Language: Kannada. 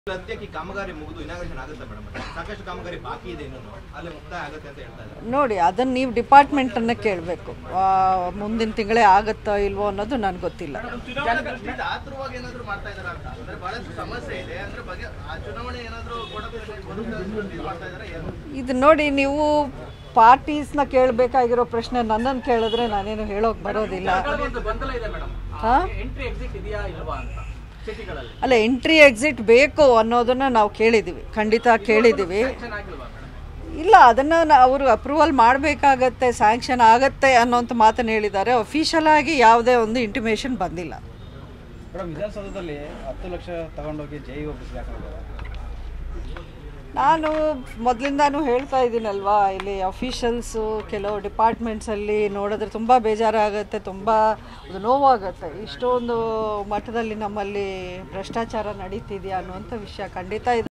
ಸದ್ಯಕ್ಕೆ ಈ ಕಾಮಗಾರಿ ಮುಗಿದು ಇನಾಗ್ರೇಷನ್ ಆಗುತ್ತೆ ಮೇಡಮ್ ಸಾಕಷ್ಟು ಕಾಮಗಾರಿ ಬಾಕಿ ಇದೆ ಇನ್ನೂ ಅಲ್ಲಿ ಮುಕ್ತಾಯ ಆಗುತ್ತೆ ಅಂತ ಹೇಳ್ತಾ ಇದ್ದಾರೆ ನೋಡಿ ಅದನ್ನು ನೀವು ಡಿಪಾರ್ಟ್ಮೆಂಟನ್ನು ಕೇಳಬೇಕು ಮುಂದಿನ ತಿಂಗಳೇ ಆಗುತ್ತೋ ಇಲ್ವೋ ಅನ್ನೋದು ನನಗೆ ಗೊತ್ತಿಲ್ಲ ಚುನಾವಣೆ ದೃಷ್ಟಿಯಿಂದ ಆತುರವಾಗಿ ಏನಾದ್ರು ಮಾಡ್ತಾ ಇದಾರ ಅಂತ ಅಂದ್ರೆ ಬಹಳಷ್ಟು ಸಮಸ್ಯೆ ಇದೆ ಅಂದ್ರೆ ಬಗ್ಗೆ ಆ ಚುನಾವಣೆ ಏನಾದ್ರು ಕೊಡಬೇಕು ಮಾಡ್ತಾ ಇದಾರೆ ಏನು ಇದು ನೋಡಿ ನೀವು ಪಾರ್ಟೀಸ್ನ ಕೇಳಬೇಕಾಗಿರೋ ಪ್ರಶ್ನೆ ನನ್ನನ್ನು ಕೇಳಿದ್ರೆ ನಾನೇನು ಹೇಳೋಕೆ ಬರೋದಿಲ್ಲ ಒಂದು ಗೊಂದಲ ಇದೆ ಮೇಡಮ್ ಹಾ? ಎಂಟ್ರಿ ಎಕ್ಸಿಟ್ ಇದೆಯಾ ಇಲ್ವಾ ಅಂತ ಸಿಟಿಗಳಲ್ಲಿ ಅಲ್ಲ ಎಂಟ್ರಿ ಎಕ್ಸಿಟ್ ಬೇಕು ಅನ್ನೋದನ್ನ ನಾವು ಕೇಳಿದ್ದೀವಿ ಖಂಡಿತ ಕೇಳಿದ್ದೀವಿ ಆಗಿಲ್ವಾ ಮೇಡಮ್ ಇಲ್ಲ ಅದನ್ನು ಅವರು ಅಪ್ರೂವಲ್ ಮಾಡಬೇಕಾಗತ್ತೆ ಸ್ಯಾಂಕ್ಷನ್ ಆಗತ್ತೆ ಅನ್ನೋಂಥ ಮಾತನ್ನು ಹೇಳಿದ್ದಾರೆ ಅಫಿಷಿಯಲ್ ಆಗಿ ಯಾವುದೇ ಒಂದು ಇಂಟಿಮೇಷನ್ ಬಂದಿಲ್ಲ ಮೇಡಮ್ ವಿಧಾನಸೌಧದಲ್ಲಿ ಹತ್ತು ಲಕ್ಷ ತಗೊಂಡೋಗಿ ಜೈ ಆಫೀಸ್ಗೆ ಹಾಕೊಂಡಿದ್ದಾರೆ ನಾನು ಮೊದಲಿಂದಾನು ಹೇಳ್ತಾ ಇದ್ದೀನಲ್ವಾ ಇಲ್ಲಿ ಅಫಿಷಿಯಲ್ಸು ಕೆಲವು ಡಿಪಾರ್ಟ್ಮೆಂಟ್ಸಲ್ಲಿ ನೋಡಿದ್ರೆ ತುಂಬ ಬೇಜಾರಾಗುತ್ತೆ ತುಂಬ ಅದು ನೋವಾಗುತ್ತೆ ಇಷ್ಟೊಂದು ಮಟ್ಟದಲ್ಲಿ ನಮ್ಮಲ್ಲಿ ಭ್ರಷ್ಟಾಚಾರ ನಡೀತಿದೆಯಾ ಅನ್ನುವಂಥ ವಿಷಯ ಖಂಡಿತ ಇದೆ